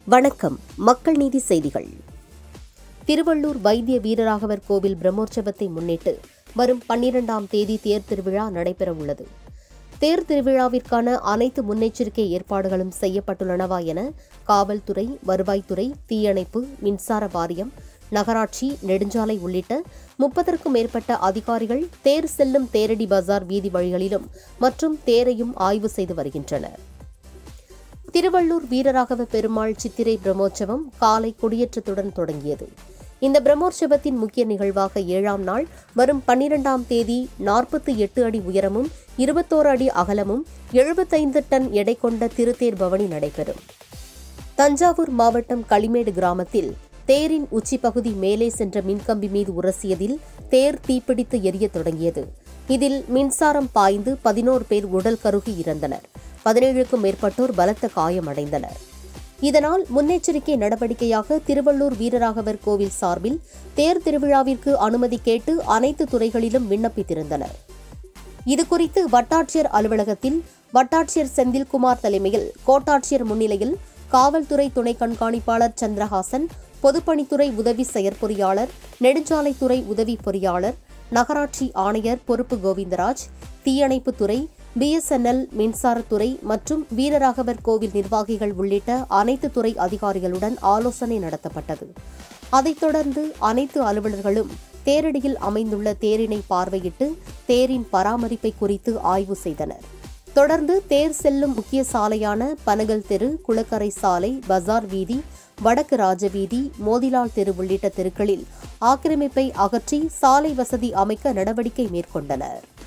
வணக்கம் மக்கள் நீதி செய்திகள் திருவள்ளூர் வைத்திய வீரராகவர் கோவில் பிரம்மோற்சவத்தை முன்னிட்டு வரும் பன்னிரெண்டாம் தேதி தேர் திருவிழா நடைபெறவுள்ளது தேர் திருவிழாவிற்கான அனைத்து முன்னெச்சரிக்கை ஏற்பாடுகளும் செய்யப்பட்டுள்ளனவா என காவல்துறை வருவாய்த்துறை தீயணைப்பு மின்சார வாரியம் நகராட்சி நெடுஞ்சாலை உள்ளிட்ட முப்பதற்கும் மேற்பட்ட அதிகாரிகள் தேர் செல்லும் தேரடி பஜார் வீதி வழிகளிலும் மற்றும் தேரையும் ஆய்வு செய்து வருகின்றனர் திருவள்ளூர் வீரராகவ பெருமாள் சித்திரை பிரம்மோற்சவம் காலை கொடியேற்றத்துடன் தொடங்கியது இந்த பிரம்மோற்சவத்தின் முக்கிய நிகழ்வாக ஏழாம் நாள் வரும் பன்னிரெண்டாம் தேதி நாற்பத்தி எட்டு அடி உயரமும் இருபத்தோரு அடி அகலமும் எழுபத்தைந்து டன் எடை கொண்ட திருத்தேர் பவனி நடைபெறும் தஞ்சாவூர் மாவட்டம் களிமேடு கிராமத்தில் தேரின் உச்சிப்பகுதி மேலே சென்ற மின்கம்பி மீது உரசியதில் தேர் தீப்பிடித்து எரியத் தொடங்கியது இதில் மின்சாரம் பாய்ந்து பதினோரு பேர் உடல் கருகி இறந்தனர் பதினேழுக்கும் மேற்பட்டோர் பலத்த காயமடைந்தனர் இதனால் முன்னெச்சரிக்கை நடவடிக்கையாக திருவள்ளூர் வீரராகவர் கோவில் சார்பில் தேர் திருவிழாவிற்கு அனுமதி கேட்டு அனைத்து துறைகளிலும் விண்ணப்பித்திருந்தனர் இதுகுறித்து வட்டாட்சியர் அலுவலகத்தில் வட்டாட்சியர் செந்தில்குமார் தலைமையில் கோட்டாட்சியர் முன்னிலையில் காவல்துறை துணை கண்காணிப்பாளர் சந்திரஹாசன் பொதுப்பணித்துறை உதவி செயற்பொறியாளர் நெடுஞ்சாலைத்துறை உதவி பொறியாளர் நகராட்சி ஆணையர் பொறுப்பு கோவிந்தராஜ் தீயணைப்புத்துறை பிஎஸ்என்எல் மின்சாரத்துறை மற்றும் வீரராகவர் கோவில் நிர்வாகிகள் உள்ளிட்ட அனைத்து துறை அதிகாரிகளுடன் ஆலோசனை நடத்தப்பட்டது அதைத் தொடர்ந்து அனைத்து அலுவலர்களும் தேரடியில் அமைந்துள்ள தேரினை பார்வையிட்டு தேரின் பராமரிப்பை குறித்து ஆய்வு செய்தனர் தொடர்ந்து தேர் செல்லும் முக்கிய சாலையான பனகல் தெரு குளக்கரை சாலை பஜார் வீதி வடக்கு ராஜவீதி மோதிலால் தெரு உள்ளிட்ட தெருக்களில் ஆக்கிரமிப்பை அகற்றி சாலை வசதி அமைக்க நடவடிக்கை மேற்கொண்டனர்